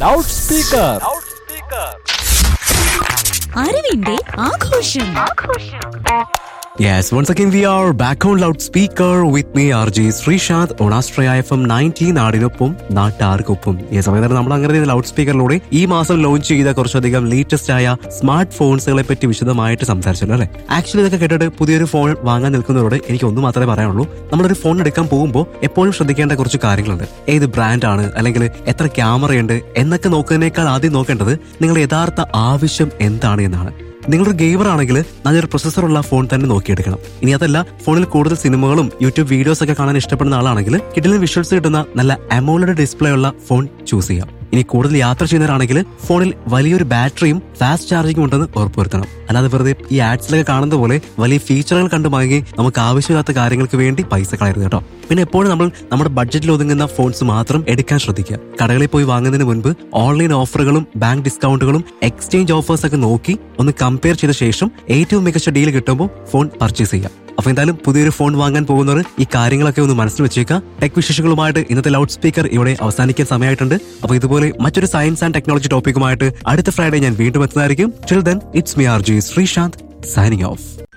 loud speaker അറിവിന്റെ ആഘോഷം Yes, once again we are back on loudspeaker with me RJ Sreesanth on Astraya FM 19 നാടിനൊപ്പം നാട്ടാർക്കൊപ്പം ഈ സമയത്ത് നമ്മൾ അങ്ങനെ ലൗഡ് സ്പീക്കറിലൂടെ ഈ മാസം ലോഞ്ച് ചെയ്ത കുറച്ചധികം ലേറ്റസ്റ്റ് ആയ സ്മാർട്ട് ഫോൺസുകളെ പറ്റി വിശദമായിട്ട് സംസാരിച്ചല്ലോ അല്ലെ ആക്ച്വലി ഇതൊക്കെ കേട്ടിട്ട് പുതിയൊരു ഫോൺ വാങ്ങാൻ നിൽക്കുന്നവരോട് എനിക്ക് ഒന്ന് മാത്രമേ പറയാനുള്ളൂ നമ്മളൊരു ഫോൺ എടുക്കാൻ പോകുമ്പോൾ എപ്പോഴും ശ്രദ്ധിക്കേണ്ട കുറച്ച് കാര്യങ്ങളുണ്ട് ഏത് ബ്രാൻഡാണ് അല്ലെങ്കിൽ എത്ര ക്യാമറയുണ്ട് എന്നൊക്കെ നോക്കുന്നതിനേക്കാൾ ആദ്യം നോക്കേണ്ടത് നിങ്ങളുടെ യഥാർത്ഥ ആവശ്യം എന്താണ് എന്നാണ് നിങ്ങളൊരു ഗെയിമർ ആണെങ്കിൽ നല്ലൊരു പ്രൊസസ്സറുള്ള ഫോൺ തന്നെ നോക്കിയെടുക്കണം ഇനി അതല്ല ഫോണിൽ കൂടുതൽ സിനിമകളും യൂട്യൂബ് വീഡിയോസ് ഒക്കെ കാണാൻ ഇഷ്ടപ്പെടുന്ന ആളാണെങ്കിൽ കിഡിലും വിഷ്വൽസ് കിട്ടുന്ന നല്ല അമോളഡ് ഡിസ്പ്ലേ ഉള്ള ഫോൺ ചൂസ് ചെയ്യാം ഇനി കൂടുതൽ യാത്ര ചെയ്യുന്നവരാണെങ്കിൽ ഫോണിൽ വലിയൊരു ബാറ്ററിയും ഫാസ്റ്റ് ചാർജിങ്ങും ഉണ്ടെന്ന് ഉറപ്പുവരുത്തണം അല്ലാതെ വെറുതെ ഈ ആഡ്സിലൊക്കെ കാണുന്ന പോലെ വലിയ ഫീച്ചറുകൾ കണ്ടു വാങ്ങി നമുക്ക് ആവശ്യമില്ലാത്ത കാര്യങ്ങൾക്ക് വേണ്ടി പൈസ കളയരുത് കേട്ടോ പിന്നെ എപ്പോഴും നമ്മൾ നമ്മുടെ ബഡ്ജറ്റിൽ ഒതുങ്ങുന്ന ഫോൺസ് മാത്രം എടുക്കാൻ ശ്രദ്ധിക്കുക കടകളിൽ പോയി വാങ്ങുന്നതിന് മുൻപ് ഓൺലൈൻ ഓഫറുകളും ബാങ്ക് ഡിസ്കൗണ്ടുകളും എക്സ്ചേഞ്ച് ഓഫേഴ്സ് ഒക്കെ നോക്കി ഒന്ന് കമ്പയർ ചെയ്ത ശേഷം ഏറ്റവും മികച്ച ഡീൽ കിട്ടുമ്പോൾ ഫോൺ പർച്ചേസ് ചെയ്യാം അപ്പൊ എന്തായാലും പുതിയൊരു ഫോൺ വാങ്ങാൻ പോകുന്നവർ ഈ കാര്യങ്ങളൊക്കെ ഒന്ന് മനസ്സിൽ വെച്ചേക്കുക ടെക് വിശേഷങ്ങളുമായിട്ട് ഇന്നത്തെ ലൗഡ് സ്പീക്കർ ഇവിടെ അവസാനിക്കാൻ സമയമായിട്ടുണ്ട് അപ്പൊ ഇതുപോലെ മറ്റൊരു സയൻസ് ആൻഡ് ടെക്നോളജി ടോപ്പിക്കുമായിട്ട് അടുത്ത ഫ്രൈഡേ ഞാൻ വീണ്ടും എത്തുന്നതായിരിക്കും chill then it's me R G Sreesanth signing of